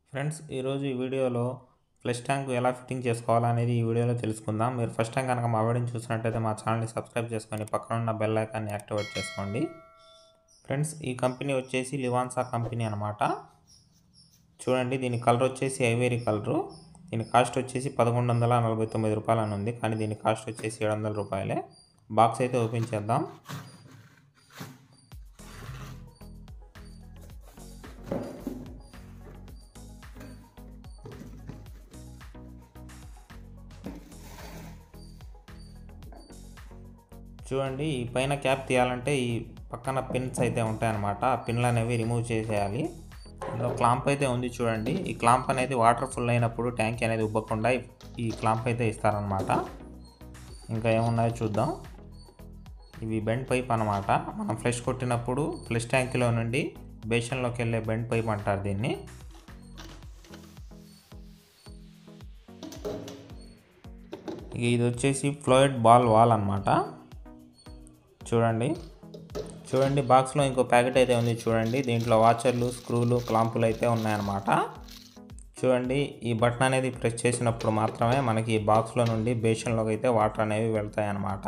friends ఈరోజు ఈ వీడియోలో ఫ్లష్ ట్యాంక్ ఎలా ఫిట్టింగ్ చేసుకోవాలనేది ఈ వీడియోలో తెలుసుకుందాం మీరు ఫస్ట్ టైం కనుక మా వీడియోని చూసినట్టయితే మా ఛానల్ని సబ్స్క్రైబ్ చేసుకొని పక్కన ఉన్న బెల్ ఐకాన్ని యాక్టివేట్ చేసుకోండి ఫ్రెండ్స్ ఈ కంపెనీ వచ్చేసి లివాన్సా కంపెనీ అనమాట చూడండి దీని కలర్ వచ్చేసి ఐవేరీ కలరు దీని కాస్ట్ వచ్చేసి పదకొండు వందల నలభై తొమ్మిది రూపాయలు అని ఉంది కానీ దీని కాస్ట్ వచ్చేసి ఏడు వందల రూపాయలే బాక్స్ అయితే ఓపెన్ చేద్దాం చూడండి ఈ పైన క్యాప్ తీయాలంటే ఈ పక్కన పిన్స్ అయితే ఉంటాయన్నమాట ఆ పిన్లు అనేవి రిమూవ్ చేసేయాలి ఇందులో క్లాంప్ అయితే ఉంది చూడండి ఈ క్లాంప్ అనేది వాటర్ ఫుల్ అయినప్పుడు ట్యాంక్ అనేది ఉబ్బకుండా ఈ- ఈ క్లాంప్ అయితే ఇస్తారనమాట ఇంకా ఏమున్నాయో చూద్దాం ఇవి బెండ్ పైప్ అనమాట మనం ఫ్లష్ కొట్టినప్పుడు ఫ్లష్ ట్యాంక్లో నుండి బేషన్లోకి వెళ్ళే బెండ్ పైప్ అంటారు దీన్ని ఇక ఇది వచ్చేసి ఫ్లోయిడ్ బాల్ వాల్ అనమాట చూడండి చూడండి బాక్స్లో ఇంకో ప్యాకెట్ అయితే ఉంది చూడండి దీంట్లో వాచర్లు స్క్రూలు క్లాంపులు అయితే ఉన్నాయన్నమాట చూడండి ఈ బటన్ అనేది ప్రెస్ చేసినప్పుడు మాత్రమే మనకి ఈ బాక్స్లో నుండి బేషన్లోకి అయితే వాటర్ అనేవి వెళ్తాయి అన్నమాట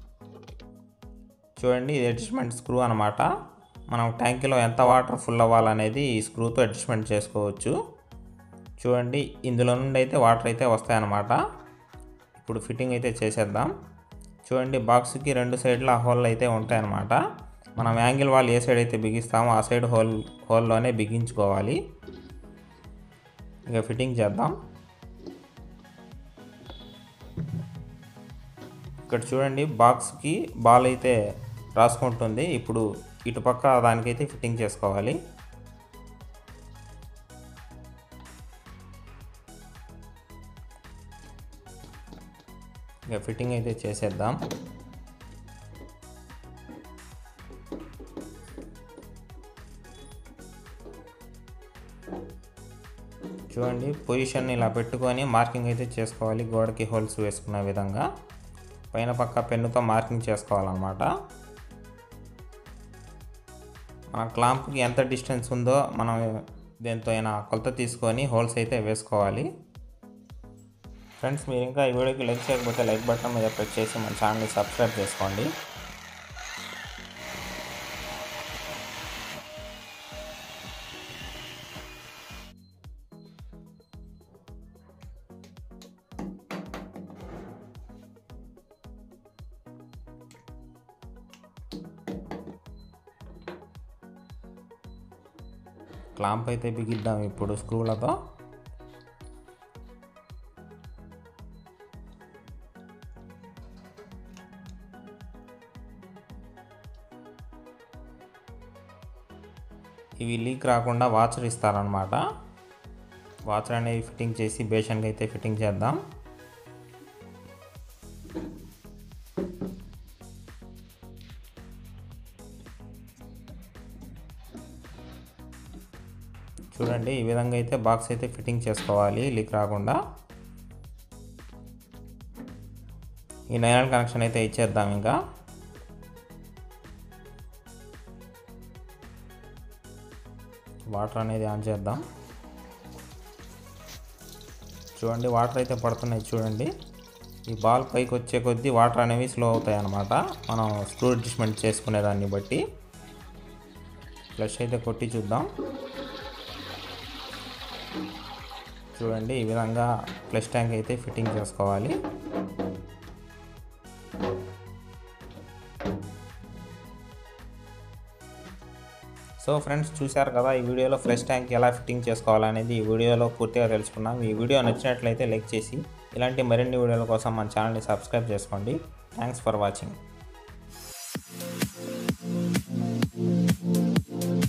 చూడండి ఇది అడ్జస్ట్మెంట్ స్క్రూ అనమాట మనం ట్యాంకీలో ఎంత వాటర్ ఫుల్ అవ్వాలనేది ఈ స్క్రూతో అడ్జస్ట్మెంట్ చేసుకోవచ్చు చూడండి ఇందులో నుండి అయితే వాటర్ అయితే వస్తాయన్నమాట ఇప్పుడు ఫిట్టింగ్ అయితే చేసేద్దాం చూడండి బాక్స్కి రెండు సైడ్ల హోల్ అయితే ఉంటాయన్నమాట మనం యాంగిల్ వాల్ ఏ సైడ్ అయితే బిగిస్తామో ఆ సైడ్ హోల్ హోల్లోనే బిగించుకోవాలి ఇక ఫిట్టింగ్ చేద్దాం ఇక్కడ చూడండి బాక్స్కి బాల్ అయితే రాసుకుంటుంది ఇప్పుడు ఇటుపక్క దానికైతే ఫిట్టింగ్ చేసుకోవాలి ఇక ఫిట్టింగ్ అయితే చేసేద్దాం చూడండి పొజిషన్ ఇలా పెట్టుకొని మార్కింగ్ అయితే చేసుకోవాలి గోడకి హోల్స్ వేసుకునే విధంగా పైన పక్క పెన్నుతో మార్కింగ్ చేసుకోవాలన్నమాట మన క్లాంప్కి ఎంత డిస్టెన్స్ ఉందో మనం దేంతో అయినా కొలత తీసుకొని హోల్స్ అయితే వేసుకోవాలి ఫ్రెండ్స్ మీరు ఇంకా ఈ వీడియోకి లైక్ చేయకపోతే లైక్ బటన్ మీద ప్రెస్ చేసి మన ఛానల్ని సబ్స్క్రైబ్ చేసుకోండి క్లాంప్ అయితే బిగిద్దాం ఇప్పుడు స్క్రూలతో ఇవి లీక్ రాకుండా వాచర్ ఇస్తారనమాట వాచర్ అనేది ఫిట్టింగ్ చేసి బేషన్కి అయితే ఫిట్టింగ్ చేద్దాం చూడండి ఈ విధంగా అయితే బాక్స్ అయితే ఫిట్టింగ్ చేసుకోవాలి లీక్ రాకుండా ఈ నైలాన్ కనెక్షన్ అయితే ఇచ్చేద్దాం ఇంకా వాటర్ అనేది ఆన్ చేద్దాం చూడండి వాటర్ అయితే పడుతున్నాయి చూడండి ఈ బాల్ పైకి వచ్చే కొద్దీ వాటర్ అనేవి స్లో అవుతాయి అన్నమాట మనం స్క్రూ అడ్జస్ట్మెంట్ చేసుకునే దాన్ని బట్టి ఫ్లష్ అయితే కొట్టి చూద్దాం చూడండి ఈ విధంగా ఫ్లష్ ట్యాంక్ అయితే ఫిట్టింగ్ చేసుకోవాలి సో ఫ్రెండ్స్ చూశారు కదా ఈ వీడియోలో ఫ్లష్ ట్యాంక్ ఎలా ఫిట్టింగ్ చేసుకోవాలనేది ఈ వీడియోలో పూర్తిగా తెలుసుకున్నాం ఈ వీడియో నచ్చినట్లయితే లైక్ చేసి ఇలాంటి మరిన్ని వీడియోల కోసం మన ఛానల్ని సబ్స్క్రైబ్ చేసుకోండి థ్యాంక్స్ ఫర్ వాచింగ్